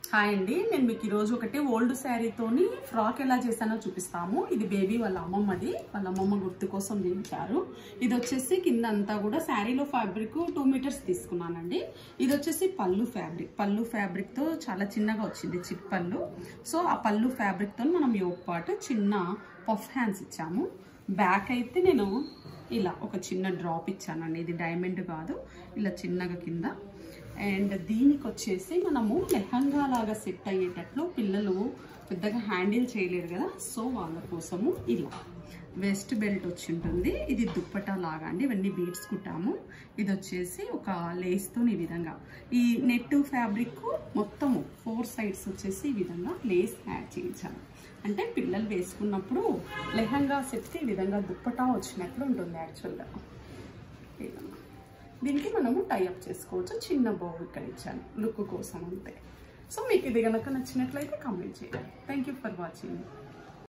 hi అండి నేను మీకు ఈరోజు ఒకటి ఓల్డ్ శారీతోని ఫ్రాక్ ఎలా చేశానో చూపిస్తాము ఇది బేబీ వాళ్ళ అమ్మమ్మది వాళ్ళ అమ్మమ్మ గుర్తు కోసం చేయించారు ఇది వచ్చేసి కింద అంతా కూడా శారీలో ఫ్యాబ్రిక్ టూ మీటర్స్ తీసుకున్నానండి ఇది వచ్చేసి పళ్ళు ఫ్యాబ్రిక్ పళ్ళు ఫ్యాబ్రిక్తో చాలా చిన్నగా వచ్చింది చిట్ పళ్ళు సో ఆ పళ్ళు ఫ్యాబ్రిక్తో మనం యోగ్ పాటు చిన్న పఫ్ హ్యాండ్స్ ఇచ్చాము బ్యాక్ అయితే నేను ఇలా ఒక చిన్న డ్రాప్ ఇచ్చానండి ఇది డైమండ్ కాదు ఇలా చిన్నగా కింద అండ్ దీనికి వచ్చేసి మనము లెహంగా లాగా సెట్ అయ్యేటట్లు పిల్లలు పెద్దగా హ్యాండిల్ చేయలేరు కదా సో వాళ్ళ కోసము ఇలా వెస్ట్ బెల్ట్ వచ్చి ఉంటుంది ఇది దుప్పటా లాగా అండి ఇవన్నీ బీడ్స్ కుట్టాము ఇది వచ్చేసి ఒక లేస్తో ఈ విధంగా ఈ నెట్ ఫ్యాబ్రిక్ మొత్తము ఫోర్ సైడ్స్ వచ్చేసి ఈ విధంగా లేస్ యాడ్ చేయించాము అంటే పిల్లలు వేసుకున్నప్పుడు లెహంగా సెట్కి ఈ విధంగా దుప్పటా వచ్చినట్లు ఉంటుంది యాక్చువల్గా ఇలా దీనికి మనము టైఅప్ చేసుకోవచ్చు చిన్న బౌల్ ఇక్కడ ఇచ్చాను లుక్ కోసం అంతే సో మీకు ఇది కనుక నచ్చినట్లయితే కామెంట్ చేయండి థ్యాంక్ యూ ఫర్ వాచింగ్